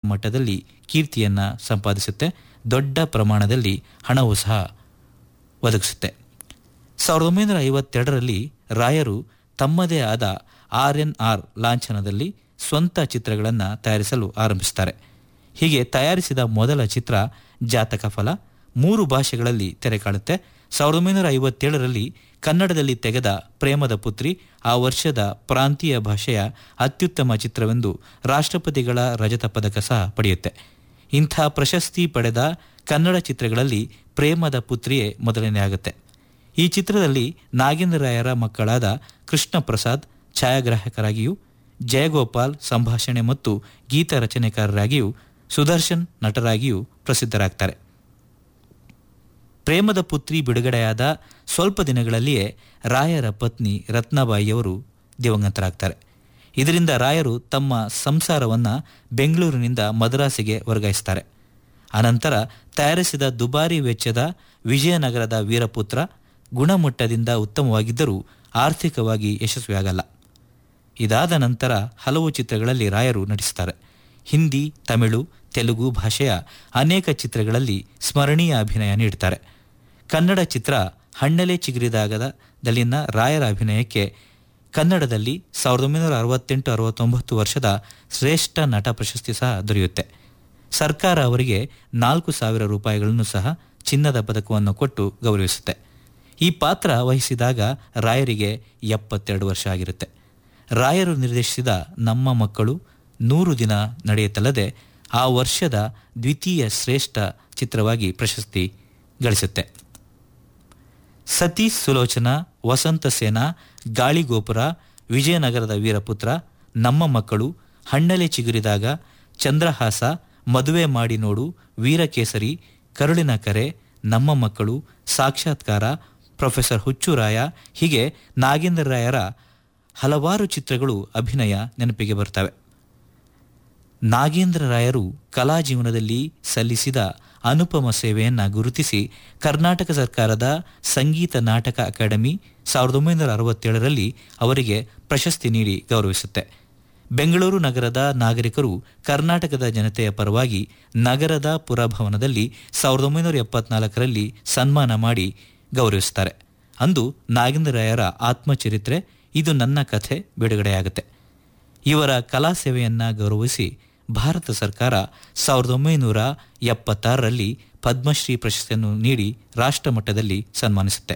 ಮಟ್ಟದಲ್ಲಿ ಕೀರ್ತಿಯನ್ನು ಸಂಪಾದಿಸುತ್ತೆ ದೊಡ್ಡ ಪ್ರಮಾಣದಲ್ಲಿ ಹಣವೂ ಸಹ ಒದಗಿಸುತ್ತೆ ಸಾವಿರದ ಒಂಬೈನೂರ ಐವತ್ತೆರಡರಲ್ಲಿ ರಾಯರು ತಮ್ಮದೇ ಆದ ಆರ್ ಎನ್ ಆರ್ ಲಾಂಛನದಲ್ಲಿ ಸ್ವಂತ ಚಿತ್ರಗಳನ್ನು ತಯಾರಿಸಲು ಆರಂಭಿಸುತ್ತಾರೆ ಹೀಗೆ ತಯಾರಿಸಿದ ಮೊದಲ ಚಿತ್ರ ಜಾತಕ ಫಲ ಮೂರು ಭಾಷೆಗಳಲ್ಲಿ ತೆರೆ ಕಾಣುತ್ತೆ ಸಾವಿರದ ಒಂಬೈನೂರ ಐವತ್ತೇಳರಲ್ಲಿ ಕನ್ನಡದಲ್ಲಿ ತೆಗೆದ ಪ್ರೇಮದ ಪುತ್ರಿ ಆ ವರ್ಷದ ಪ್ರಾಂತೀಯ ಭಾಷೆಯ ಅತ್ಯುತ್ತಮ ಚಿತ್ರವೆಂದು ರಾಷ್ಟ್ರಪತಿಗಳ ರಜತ ಪದಕ ಸಹ ಪಡೆಯುತ್ತೆ ಇಂಥ ಪ್ರಶಸ್ತಿ ಪಡೆದ ಕನ್ನಡ ಚಿತ್ರಗಳಲ್ಲಿ ಪ್ರೇಮದ ಪುತ್ರಿಯೇ ಮೊದಲನೇ ಆಗುತ್ತೆ ಈ ಚಿತ್ರದಲ್ಲಿ ನಾಗೇಂದ್ರ ರಾಯರ ಮಕ್ಕಳಾದ ಕೃಷ್ಣ ಪ್ರಸಾದ್ ಛಾಯಾಗ್ರಾಹಕರಾಗಿಯೂ ಜಯಗೋಪಾಲ್ ಸಂಭಾಷಣೆ ಮತ್ತು ಗೀತ ರಚನೆಕಾರರಾಗಿಯೂ ಸುದರ್ಶನ್ ನಟರಾಗಿಯೂ ಪ್ರಸಿದ್ಧರಾಗ್ತಾರೆ ಪ್ರೇಮದ ಪುತ್ರಿ ಬಿಡುಗಡೆಯಾದ ಸ್ವಲ್ಪ ದಿನಗಳಲ್ಲಿಯೇ ರಾಯರ ಪತ್ನಿ ರತ್ನಾಬಾಯಿಯವರು ದಿವಂಗತರಾಗ್ತಾರೆ ಇದರಿಂದ ರಾಯರು ತಮ್ಮ ಸಂಸಾರವನ್ನು ಬೆಂಗಳೂರಿನಿಂದ ಮದ್ರಾಸಿಗೆ ವರ್ಗಾಯಿಸ್ತಾರೆ ಅನಂತರ ತಯಾರಿಸಿದ ದುಬಾರಿ ವೆಚ್ಚದ ವಿಜಯನಗರದ ವೀರಪುತ್ರ ಗುಣಮಟ್ಟದಿಂದ ಉತ್ತಮವಾಗಿದ್ದರೂ ಆರ್ಥಿಕವಾಗಿ ಯಶಸ್ವಿಯಾಗಲ್ಲ ಇದಾದ ನಂತರ ಹಲವು ಚಿತ್ರಗಳಲ್ಲಿ ರಾಯರು ನಟಿಸುತ್ತಾರೆ ಹಿಂದಿ ತಮಿಳು ತೆಲುಗು ಭಾಷೆಯ ಅನೇಕ ಚಿತ್ರಗಳಲ್ಲಿ ಸ್ಮರಣೀಯ ಅಭಿನಯ ನೀಡುತ್ತಾರೆ ಕನ್ನಡ ಚಿತ್ರ ಹಣ್ಣಲೆ ಚಿಗುರಿದಾಗದ ದಲ್ಲಿನ ರಾಯರ ಅಭಿನಯಕ್ಕೆ ಕನ್ನಡದಲ್ಲಿ ಸಾವಿರದ ಒಂಬೈನೂರ ಅರವತ್ತೆಂಟು ಅರವತ್ತೊಂಬತ್ತು ವರ್ಷದ ಶ್ರೇಷ್ಠ ನಟ ಪ್ರಶಸ್ತಿ ಸಹ ದೊರೆಯುತ್ತೆ ಸರ್ಕಾರ ಅವರಿಗೆ ನಾಲ್ಕು ಸಾವಿರ ರೂಪಾಯಿಗಳನ್ನು ಸಹ ಚಿನ್ನದ ಪದಕವನ್ನು ಕೊಟ್ಟು ಗೌರವಿಸುತ್ತೆ ಈ ಪಾತ್ರ ವಹಿಸಿದಾಗ ರಾಯರಿಗೆ ಎಪ್ಪತ್ತೆರಡು ವರ್ಷ ಆಗಿರುತ್ತೆ ರಾಯರು ನಿರ್ದೇಶಿಸಿದ ನಮ್ಮ ಮಕ್ಕಳು ನೂರು ದಿನ ನಡೆಯುತ್ತಲ್ಲದೆ ಆ ವರ್ಷದ ದ್ವಿತೀಯ ಶ್ರೇಷ್ಠ ಚಿತ್ರವಾಗಿ ಪ್ರಶಸ್ತಿ ಗಳಿಸುತ್ತೆ ಸತೀಶ್ ಸುಲೋಚನಾ ವಸಂತ ಸೇನಾ ಗಾಳಿಗೋಪುರ ವಿಜಯನಗರದ ವೀರಪುತ್ರ ನಮ್ಮ ಮಕ್ಕಳು ಹಣ್ಣಲೆ ಚಿಗುರಿದಾಗ ಚಂದ್ರಹಾಸ ಮದುವೆ ಮಾಡಿ ನೋಡು ವೀರಕೇಸರಿ ಕರುಳಿನ ಕರೆ ನಮ್ಮ ಮಕ್ಕಳು ಸಾಕ್ಷಾತ್ಕಾರ ಪ್ರೊಫೆಸರ್ ಹುಚ್ಚುರಾಯ ಹೀಗೆ ನಾಗೇಂದ್ರ ರಾಯರ ಹಲವಾರು ಚಿತ್ರಗಳು ಅಭಿನಯ ನೆನಪಿಗೆ ಬರ್ತವೆ ನಾಗೇಂದ್ರ ರಾಯರು ಕಲಾ ಜೀವನದಲ್ಲಿ ಸಲ್ಲಿಸಿದ ಅನುಪಮ ಸೇವೆಯನ್ನು ಗುರುತಿಸಿ ಕರ್ನಾಟಕ ಸರ್ಕಾರದ ಸಂಗೀತ ನಾಟಕ ಅಕಾಡೆಮಿ ಸಾವಿರದ ಒಂಬೈನೂರ ಅರವತ್ತೇಳರಲ್ಲಿ ಅವರಿಗೆ ಪ್ರಶಸ್ತಿ ನೀಡಿ ಗೌರವಿಸುತ್ತೆ ಬೆಂಗಳೂರು ನಗರದ ನಾಗರಿಕರು ಕರ್ನಾಟಕದ ಜನತೆಯ ಪರವಾಗಿ ನಗರದ ಪುರಭವನದಲ್ಲಿ ಸಾವಿರದ ಒಂಬೈನೂರ ಎಪ್ಪತ್ನಾಲ್ಕರಲ್ಲಿ ಸನ್ಮಾನ ಮಾಡಿ ಗೌರವಿಸುತ್ತಾರೆ ಅಂದು ನಾಗೇಂದ್ರ ರಾಯರ ಆತ್ಮಚರಿತ್ರೆ ಇದು ನನ್ನ ಕಥೆ ಬಿಡುಗಡೆಯಾಗುತ್ತೆ ಇವರ ಕಲಾ ಸೇವೆಯನ್ನು ಗೌರವಿಸಿ ಭಾರತ ಸರ್ಕಾರ ಸಾವಿರದ ಒಂಬೈನೂರ ಎಪ್ಪತ್ತಾರರಲ್ಲಿ ಪದ್ಮಶ್ರೀ ಪ್ರಶಸ್ತಿಯನ್ನು ನೀಡಿ ರಾಷ್ಟ್ರಮಟ್ಟದಲ್ಲಿ ಸನ್ಮಾನಿಸುತ್ತೆ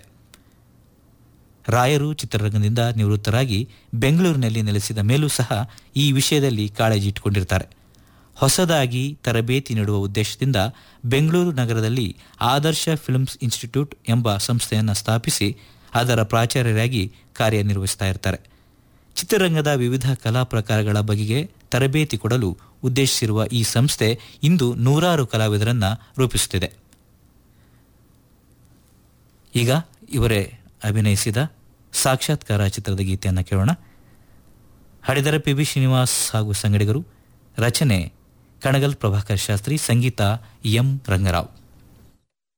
ರಾಯರು ಚಿತ್ರರಂಗದಿಂದ ನಿವೃತ್ತರಾಗಿ ಬೆಂಗಳೂರಿನಲ್ಲಿ ನೆಲೆಸಿದ ಮೇಲೂ ಸಹ ಈ ವಿಷಯದಲ್ಲಿ ಕಾಳಜಿ ಇಟ್ಟುಕೊಂಡಿರ್ತಾರೆ ಹೊಸದಾಗಿ ತರಬೇತಿ ನೀಡುವ ಉದ್ದೇಶದಿಂದ ಬೆಂಗಳೂರು ನಗರದಲ್ಲಿ ಆದರ್ಶ ಫಿಲ್ಮ್ಸ್ ಇನ್ಸ್ಟಿಟ್ಯೂಟ್ ಎಂಬ ಸಂಸ್ಥೆಯನ್ನು ಸ್ಥಾಪಿಸಿ ಅದರ ಪ್ರಾಚಾರ್ಯರಾಗಿ ಕಾರ್ಯನಿರ್ವಹಿಸ್ತಾ ಇರ್ತಾರೆ ಚಿತ್ರರಂಗದ ವಿವಿಧ ಕಲಾ ಪ್ರಕಾರಗಳ ಬಗೆಗೆ ತರಬೇತಿ ಕೊಡಲು ಉದ್ದೇಶಿಸಿರುವ ಈ ಸಂಸ್ಥೆ ಇಂದು ನೂರಾರು ಕಲಾವಿದರನ್ನು ರೂಪಿಸುತ್ತಿದೆ ಈಗ ಇವರೇ ಅಭಿನಯಿಸಿದ ಸಾಕ್ಷಾತ್ಕಾರ ಚಿತ್ರದ ಗೀತೆಯನ್ನು ಕೇಳೋಣ ಹಡಿದರ ಪಿ ಬಿ ಶ್ರೀನಿವಾಸ್ ಹಾಗೂ ಸಂಗಡಿಗರು ರಚನೆ ಕಣಗಲ್ ಪ್ರಭಾಕರ್ ಶಾಸ್ತ್ರಿ ಸಂಗೀತ ಎಂ ರಂಗರಾವ್